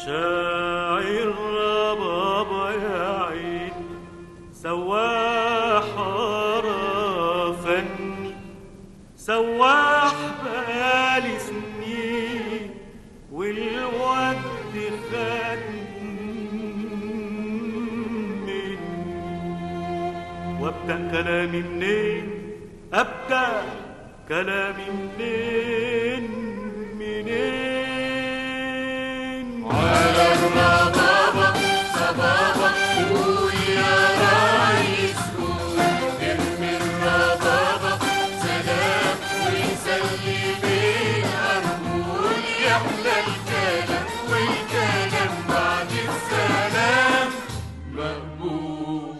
شاعر بابا يا عين سواح فني سواح بقالي سنين والوقت خد مني وابدا كلامي منين ابدا كلامي منين منين على الربابة صبابة قول يا ريس قول ارمي الربابة سلام ويسلم الأرجل يحلى الكلام والكلام بعد السلام مقبول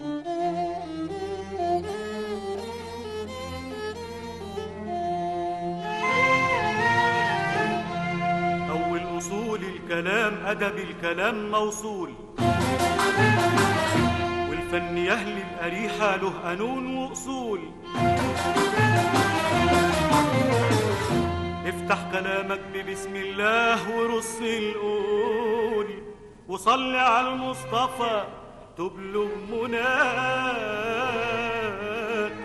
أول أصول الكلام أدب الكلام موصول والفن يهلي الأريحة له قانون وأصول افتح كلامك ببسم الله ورص القول وصلي على المصطفى تبلغ مناك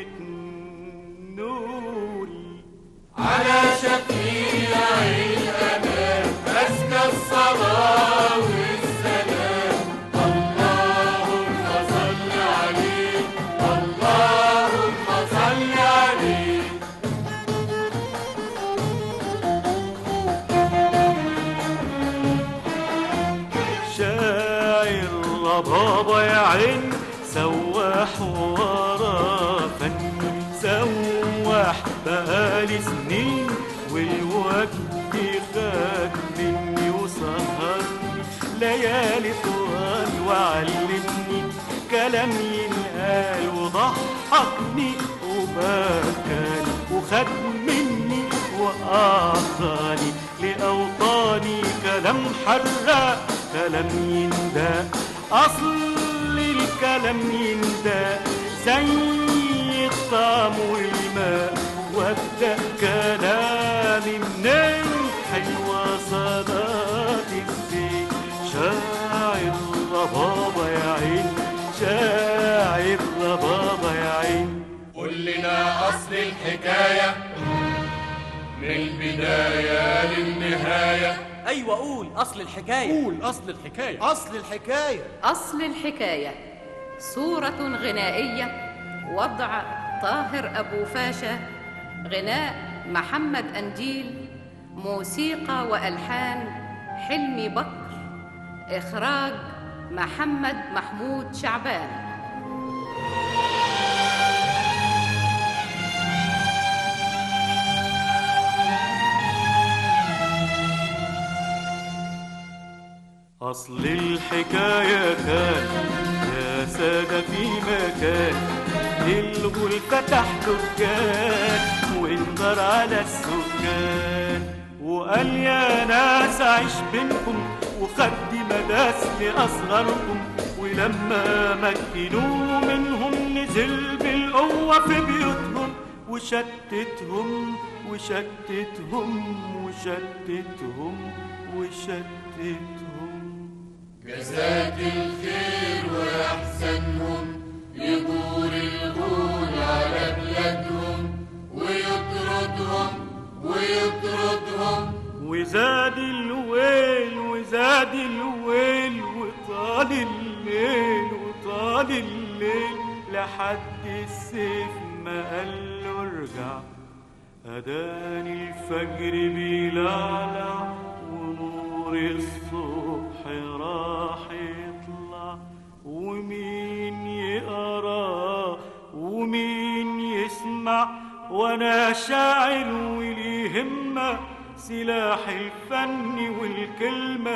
وتنول على شفيع الأمان أزكى الصلاة والسلام اللهم صل عليه اللهم صل عليه شاعر ربابا يا عين سواح ورا فني سواح بقالي سنين والوقت خد مني وسهرني ليالي طوال وعلمني كلام ينقال وضحكني وبكاني وخد مني وأعطاني لأوطاني كلام حراق كلام ينداء أصل الكلام ينداء زي الطعم والماء وابدأ كلامي منين حلوة صلاة الزين شاعر ربابا يا عين شاعر ربابا يا عين قول لنا أصل الحكاية من البداية للنهاية ايوه قول اصل الحكايه قول أصل الحكاية أصل الحكاية أصل الحكاية صورة غنائية وضع طاهر أبو فاشا غناء محمد أنديل موسيقى وألحان حلمي بكر إخراج محمد محمود شعبان أصل الحكاية كان يا سادة في مكان الغل فتح دكان وانظر على السكان وقال يا ناس عيش بينكم وخدي مداس لأصغركم ولما مكنوه منهم نزل بالقوة في بيوتهم وشتتهم وشتتهم وشتتهم وشتتهم جزاك الخير وأحسنهم يدور الغول على بلادهم ويطردهم ويطردهم وزاد الويل وزاد الويل وطال الليل وطال الليل لحد السيف ما قال له ارجع أذان الفجر بيلعلع ونور الصبح راح يطلع ومين يقرا ومين يسمع وانا شاعر ولي همة سلاح الفن والكلمة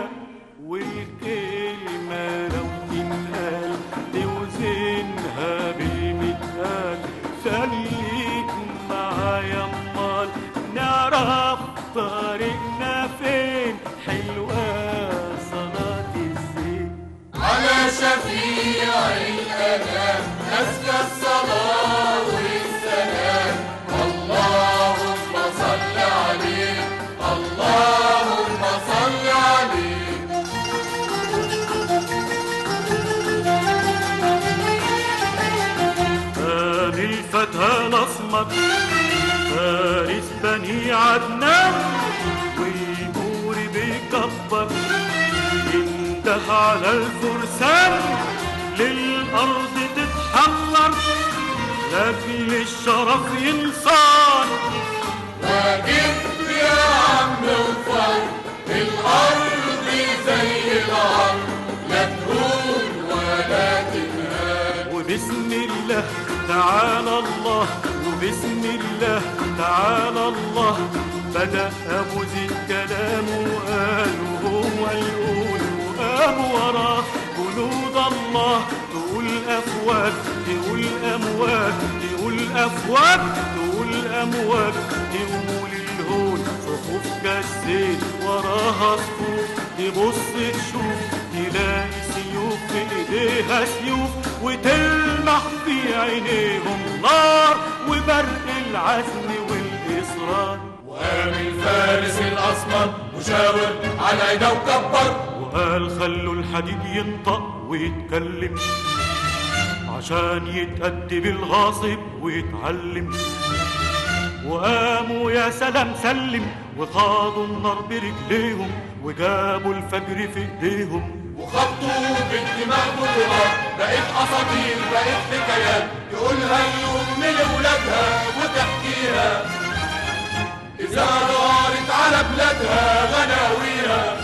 والكلمة لو تنقال توزنها بالمئات خليك معايا امال نعرف طريقنا فين حلوة صلاة الزين على شفيع الأنام أزكى الصلاة والسلام اللهم صل عليه اللهم صل عليه الأسمر فارس بني عدنان والبور بيكبر ينده على الفرسان للأرض تتحرر لأجل الشرف ينصار واجب يا عم وفر الأرض زي الأرض لا تهون ولا تنهار وبسم الله تعالى الله وبسم الله تعالى الله بدأ أبو زيد كلامه وقال وهو يقول وقام وراه جنود الله تقول أفواج تقول أمواج تقول أفواج تقول أمواج تقول الهون صفوف كالزيت وراها صفوف تبص تشوف تلاقي سيوف في ايديها سيوف وتلمح في عينيهم نار وبرق العزم والإصرار وقام الفارس الأسمر وشاور على ايده وكبر وقال خلوا الحديد ينطق ويتكلم عشان يتأدب الغاصب ويتعلم وقاموا يا سلام سلم وخاضوا النار برجليهم وجابوا الفجر في ايديهم وخبطوا بالدماء بطولات بقت اساطير بقت حكايات يقولها الام لاولادها وتحكيها اذا دارت على بلادها غناويها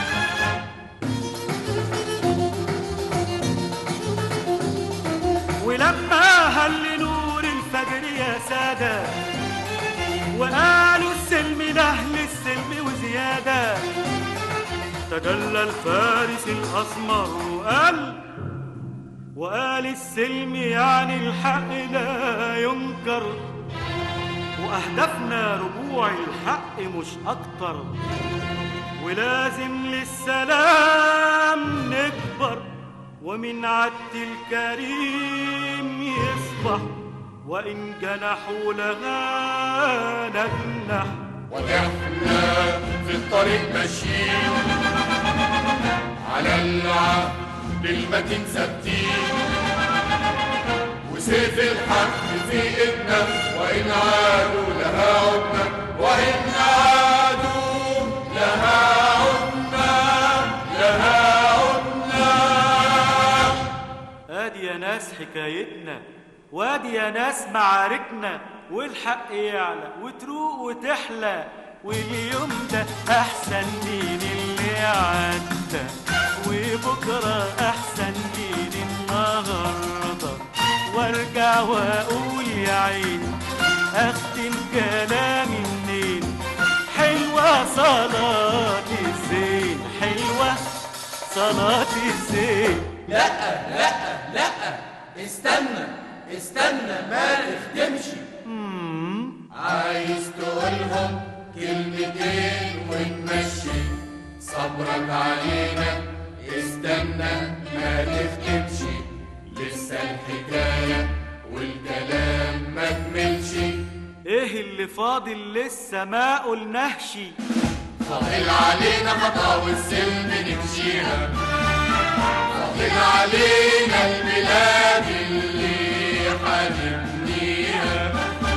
ولما هل نور الفجر يا سادة وقالوا السلم لأهل السلم وزيادة تجلى الفارس الأسمر وقال وقال السلم يعني الحق لا ينكر وأهدافنا رجوع الحق مش أكتر ولازم للسلام نكبر ومن عد الكريم يصبح وإن جنحوا لها نجنح ودحنا في الطريق ماشيين على العهد المتين ثابتين وسيف الحق في ايدنا وان عادوا لها عدنا وان عادوا لها عدنا لها عدنا ادي يا ناس حكايتنا وادي يا ناس معاركنا والحق يعلى وتروق وتحلى واليوم ده احسن من اللي عدى وبكره احسن من النهارده وارجع واقول يا عيني اختم كلامي منين حلوه صلاه الزين حلوه صلاه الزين لا لا لا استنى استنى ما تخدمش عايز تقولهم كلمتين ونمشي صبرك علينا استنى ما تختمش لسه الحكاية والكلام ما كملش ايه اللي فاضل لسه ما قلناهش فاضل علينا خطاوي السلم نمشيها فاضل علينا البلاد اللي هنبنيها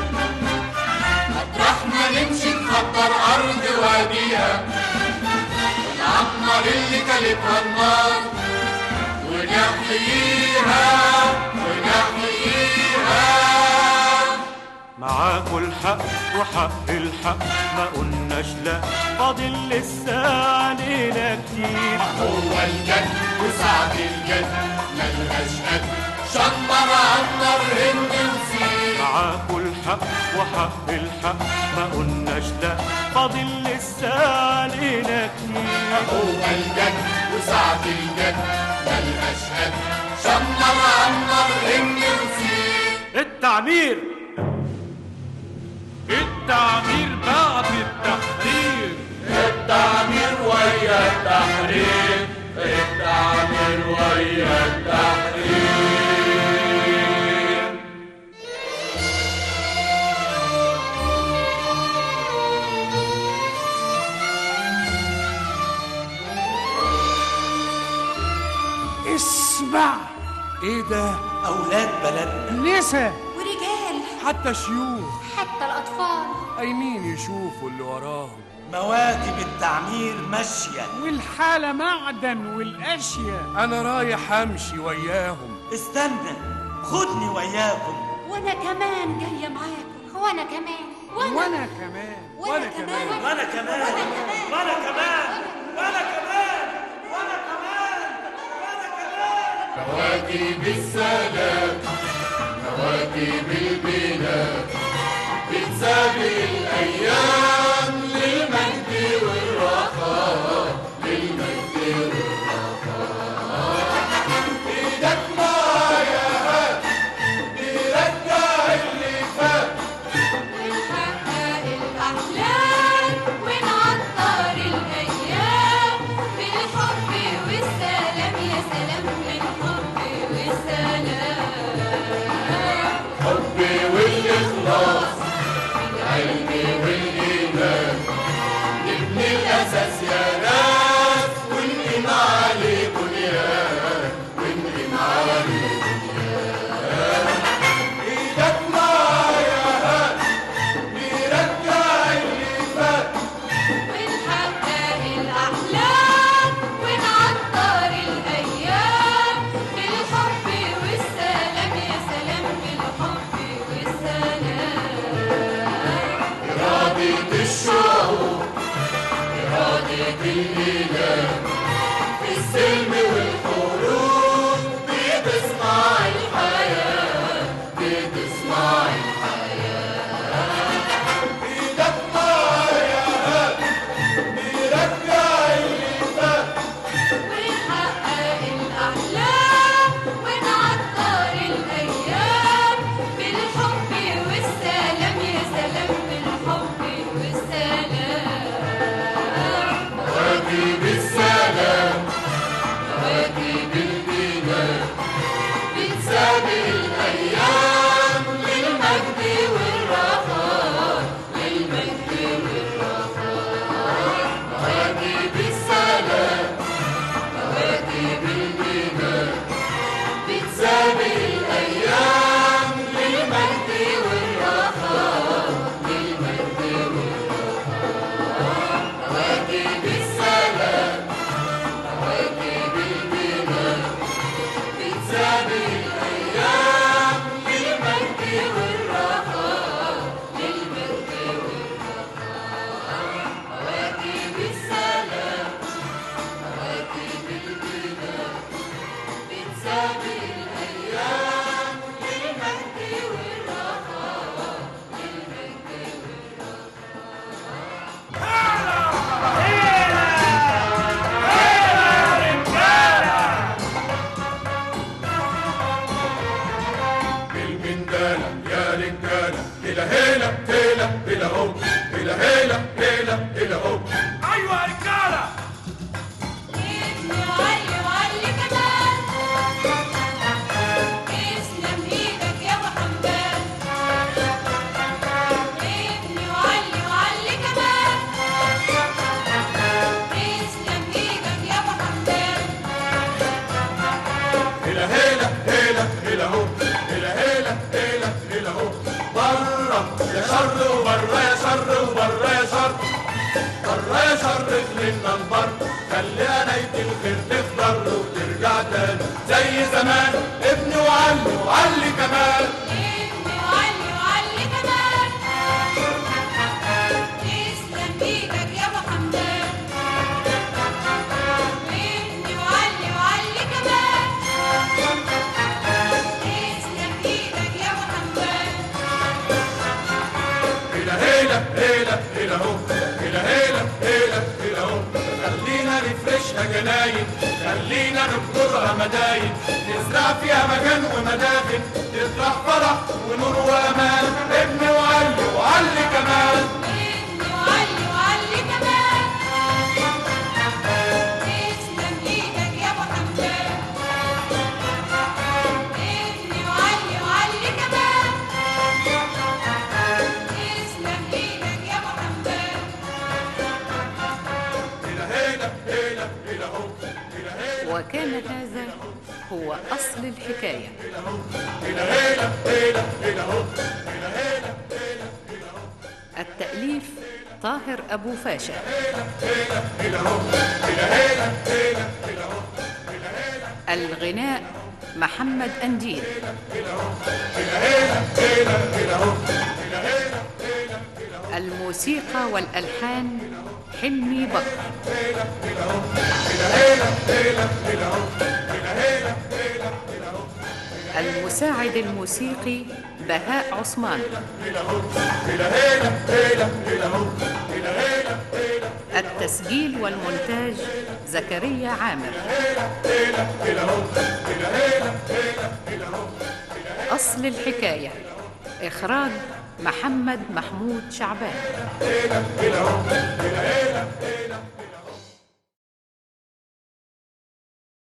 مطرح ما نمشي نخطر أرض واديها ونعمر اللي كلتها النار ونحييها ونحييها معاكوا الحق وحق الحق ما قلناش لا فاضل لسه علينا كتير هو الجد وسعد الجد ملهاش قد شمر عنر هند نسير معاكوا الحق وحق الحق ما قلناش لا فاضل لسه علينا كتير هو الجد وسعد الجد ملهاش قد شمر عنر هند نسير التعمير التعمير بعد التحرير التعمير ويا التحرير التعمير ويا التحرير اسمع ايه ده اولاد بلدنا نسا ورجال حتى شيوخ حتى الأطفال قايمين يشوفوا اللي وراهم مواكب التعمير ماشية والحالة معدن والأشياء انا رايح امشي وياهم استنى خدني وياكم وأنا كمان جاية معاكم وأنا كمان وأنا كمان وأنا كمان وانا كمان وانا كمان وانا كمان وانا كمان وانا كمان مواكب السلام مواكب البلاد بتسابق الأيام للمجد والرخاء للمجد والرخاء إيدك معايا هات نرجع اللي فات ونحقق الأحلام ونعطر الأيام بالحب والسلام يا سلام بالحب والسلام الحب والإخلاص العلم والإيمان نبني الأساس يا ناس ونقيم عليه بنيان ونقيم عليه بنيان إيدك معايا هات نرجع اللي فات ونحقق الأحلام ونعطر الأيام بالحب والسلام يا سلام بالحب والسلام إرادة الشعوب إرادة الإله في السلم والحروب بتصنع الحياة بتصنع الحياة إيدك معايا هات نرجع اللي فات ونحقق الأحلام ونعطر الأيام بالحب والسلام يا سلام بالحب والسلام مواكب السلام مواكب البلاد بتسابق الأيام للمجد والرخاء للمجد والرخاء مواكب السلام مواكب البلاد بتسابق الأيام للمجد والرخاء للمجد والرخاء مواكب السلام مواكب البلاد بتسابق الأيام للمجد والرخاء للمجد والرخاء مواكب السلام مواكب البلاد بتسابق الأيام للمجد والرخاء للمجد بالمندالة يا رجالة هلا هلا هلا هلا هو هلا هلا هلا هلا هو ايوه يا رجاله ابني وعلي وعلي كمان اسلم ايدك يا ابو حمدان ابني وعلي وعلي كمان اسلم ايدك يا ابو حمدان هلا هلا هلا هلا هو هلا هلا هلا هلا هو برا يا شر وبرا يا شر وبرا يا شر برا يا شر خلينا البر خلي نايت الخير تخضر وترجع تاني زي زمان ابني وعلي وعلي كمان ابني وعلي وعلي كمان اسلم ايدك يا ابو حمدان ابني وعلي وعلي كمان اسلم ايدك يا ابو حمدان هلا هلا هلا هلا هو هلا هلا هلا هلا هو خلينا نفرشها جناين خلينا نبكرها مداين نزرع فيها مكان ومداخل تطرح فرح ونور وامان ابن وعلي وعلي كمان ابني وعلي وعلي كمان اسلم ايدك يا ابو حمدان ابني وعلي وعلي كمان اسلم ايدك يا ابو حمدان هلا هلا هلا هلا هو هلا هلا وكان هذا هو أصل الحكاية هلا هلا هلا هلا هو هلا طاهر أبو فاشا الغناء محمد أنديل الموسيقى والألحان حلمي بكر المساعد الموسيقي بهاء عثمان التسجيل والمونتاج زكريا عامر أصل الحكاية إخراج محمد محمود شعبان